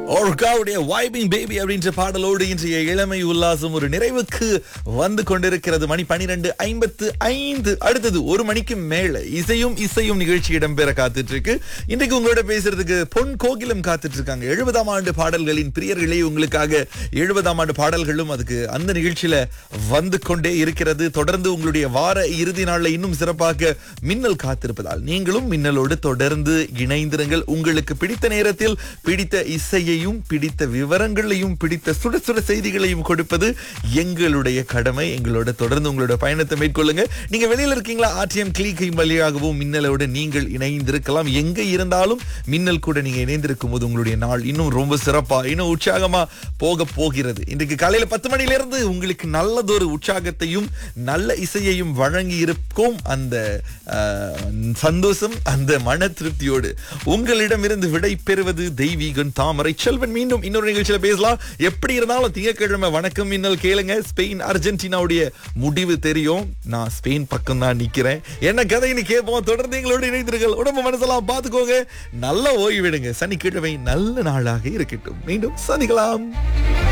ஒர்காவுடைய vibing baby அப்படின்ற பாடலோடு இன்றைய இளமை உல்லாசம் ஒரு நிறைவுக்கு வந்து கொண்டிருக்கிறது மணி பனிரெண்டு ஐம்பத்து ஐந்து அடுத்தது ஒரு மணிக்கு மேல இசையும் இசையும் நிகழ்ச்சி இடம்பெற காத்துட்டு இருக்கு இன்றைக்கு உங்களோட பேசுறதுக்கு பொன் கோகிலம் காத்துட்டு இருக்காங்க எழுபதாம் ஆண்டு பாடல்களின் பிரியர்களே உங்களுக்காக எழுபதாம் ஆண்டு பாடல்களும் அதுக்கு அந்த நிகழ்ச்சியில வந்து கொண்டே இருக்கிறது தொடர்ந்து உங்களுடைய வார இறுதி நாள்ல இன்னும் சிறப்பாக மின்னல் காத்திருப்பதால் நீங்களும் மின்னலோடு தொடர்ந்து இணைந்திருங்கள் உங்களுக்கு பிடித்த நேரத்தில் பிடித்த இசையையும் பிடித்த விவரங்களையும் பிடித்த சுட சுட செய்திகளையும் கொடுப்பது எங்களுடைய கடமை எங்களோட தொடர்ந்து உங்களோட பயணத்தை மேற்கொள்ளுங்க நீங்க வெளியில இருக்கீங்களா ஆர்டிஎம் கிளிக்கை வழியாகவும் மின்னலோடு நீங்கள் இணைந்திருக்கலாம் எங்க இருந்தாலும் மின்னல் கூட நீங்க இணைந்திருக்கும் போது உங்களுடைய நாள் இன்னும் ரொம்ப சிறப்பா இன்னும் உற்சாகமா போக போகிறது இன்றைக்கு காலையில பத்து மணில இருந்து உங்களுக்கு நல்லதொரு உற்சாகத்தையும் நல்ல இசையையும் வழங்கி இருக்கும் அந்த ஆஹ், சந்தோஷம் அந்த மன திருப்தியோடு உங்களிடமிருந்து விடை பெறுவது தெய்வீகன் தாமரை செல்வன் மீண்டும் இன்னொரு நிகழ்ச்சியில பேசலாம் எப்படி இருந்தாலும் திங்கட்கிழமை வணக்கம் மின்னல் கேளுங்க ஸ்பெயின் அர்ஜென்டினாவுடைய முடிவு தெரியும் நான் ஸ்பெயின் பக்கம் தான் நிக்கிறேன் என்ன கதைன்னு கேட்போம் தொடர்ந்து எங்களோட இணைந்திருங்கள் உடம்பு மனசெல்லாம் பார்த்துக்கோங்க நல்ல ஓய்வு விடுங்க சனிக்கிழமை நல்ல நாளாக இருக்கட்டும் மீண்டும் சந்திக்கலாம்